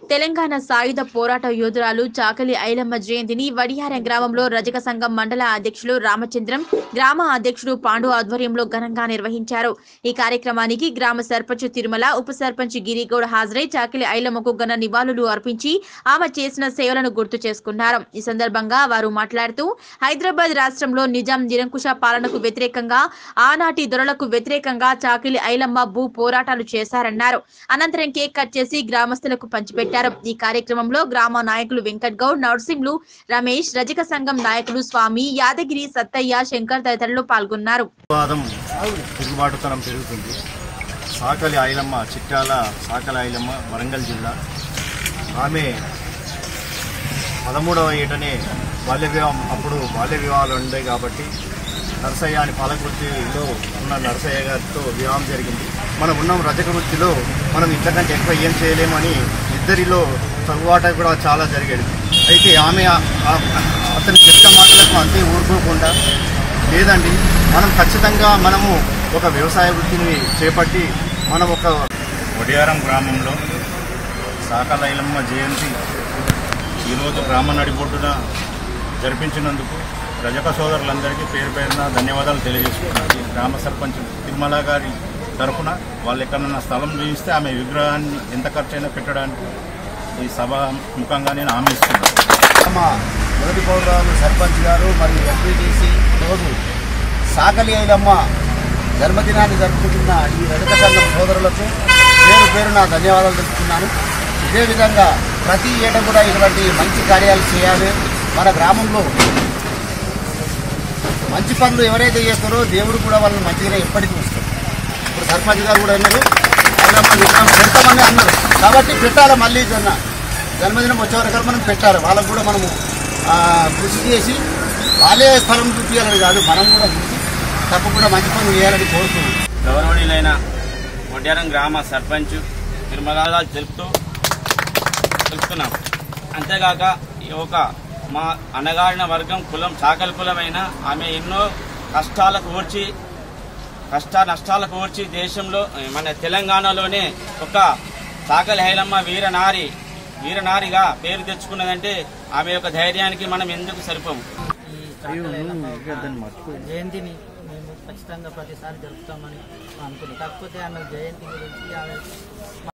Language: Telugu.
తెలంగాణ సాయుధ పోరాట యోధురాలు చాకలి ఐలమ్మ జయంతిని వడియారం గ్రామంలో రజక సంఘం మండల అధ్యక్షులు రామచంద్రం గ్రామ అధ్యక్షుడు పాండు ఆధ్వర్యంలో ఘనంగా నిర్వహించారు ఈ కార్యక్రమానికి గ్రామ సర్పంచ్ తిరుమల ఉప సర్పంచ్ గిరిగౌడ్ హాజరై చాకలి ఐలమ్మకు ఘన నివాళులు అర్పించి ఆమె చేసిన సేవలను గుర్తు చేసుకున్నారు ఈ సందర్భంగా వారు మాట్లాడుతూ హైదరాబాద్ రాష్ట్రంలో నిజాం నిరంకుశ పాలనకు వ్యతిరేకంగా ఆనాటి దొరలకు వ్యతిరేకంగా చాకిలి ఐలమ్మ భూ పోరాటాలు చేశారన్నారు అనంతరం కేక్ కట్ చేసి గ్రామస్తులకు పంచిపెట్టారు ఈ కార్యక్రమంలో గ్రామ నాయకులు వెంకట్ గౌడ్ నర్సింహులు రమేష్ రజక సంఘం నాయకులు స్వామి యాదగిరి సత్తయ్య శంకర్ తదితరులు పాల్గొన్నారు వాదం తిరుగుబాటుతనం పెరుగుతుంది సాకలి ఐలమ్మ చిట్యాల సాకలి ఐలమ్మ వరంగల్ జిల్లా ఆమె పదమూడవ ఏటనే బాల్య వివాహం అప్పుడు బాల్య వివాహాలు ఉండే కాబట్టి నరసయ్య అని పాలకుర్తిలో ఉన్న నరసయ్య గారితో వివాహం జరిగింది మనం ఉన్నాం రజక వృత్తిలో మనం ఇంతకంటే ఎక్కువ ఏం చేయలేమని ఇద్దరిలో తగువాట కూడా చాలా జరిగేది అయితే ఆమె ఆ- ఆ- అతని చెత్త మాటలకు అంతే ఊరుకోకుండా లేదండి మనం ఖచ్చితంగా మనము ఒక వ్యవసాయ వృత్తిని చేపట్టి మనం ఒక వడియారం గ్రామంలో సాకలైలమ్మ జయంతి ఈరోజు గ్రామ నడిబొడ్డున జరిపించినందుకు రజక సోదరులందరికీ పేరు పేరున ధన్యవాదాలు తెలియజేసుకుంటున్నాను ఈ గ్రామ సర్పంచ్ తిరుమల గారి తరఫున వాళ్ళు ఎక్కడన్నా స్థలం చూపిస్తే ఆమె విగ్రహాన్ని ఎంత ఖర్చైనా పెట్టడానికి ఈ సభ ముఖంగా నేను హామీ ఇస్తున్నాను మా మొదటి పౌరాలు సర్పంచ్ గారు మరియు ఎంపీటీసీ రోజు సాకలి ఐలమ్మ జన్మదినాన్ని జరుపుకుంటున్న ఈ రజక సంఘం సోదరులకు పేరు పేరున ధన్యవాదాలు తెలుపుతున్నాను ఇదే విధంగా ప్రతి ఏట కూడా ఇటువంటి మంచి కార్యాలు చేయాలి మన గ్రామంలో మంచి పనులు ఎవరైతే చేస్తారో దేవుడు కూడా వాళ్ళని మంచిగానే ఎప్పటికీ వస్తారు ఇప్పుడు సర్పంచ్ గారు కూడా అన్నారు ఐలమ్మ విగ్రహం పెడతామని అన్నారు కాబట్టి పెట్టాలి మళ్ళీ జన్న జన్మదినం వచ్చే వరకు మనం పెట్టాలి వాళ్ళకు కూడా మనము ఆ, కృషి చేసి వాళ్ళే స్థలం చూపించాలని కాదు మనం కూడా చూసి తప్పకుండా మంచి పనులు చేయాలని కోరుతున్నాం గౌరవనీయులైన వడ్యారం గ్రామ సర్పంచ్ తిరుమల తెలుపుతూ తెలుపుతున్నాం అంతేగాక ఈ ఒక మా అణగారిన వర్గం కులం చాకలి కులమైన ఆమె ఎన్నో కష్టాలకు ఓర్చి కష్ట నష్టాలకు ఓర్చి దేశంలో మన తెలంగాణలోనే ఒక చాకలి హైలమ్మ వీరనారి వీరనారిగా పేరు తెచ్చుకున్నదంటే ఆమె యొక్క ధైర్యానికి మనం ఎందుకు సరిపోము ఈ చాకలైలమ్మ జయంతిని మేము ఖచ్చితంగా ప్రతిసారి జరుపుతామని అనుకున్నాం కాకపోతే ఆమె జయంతి గురించి ఆమె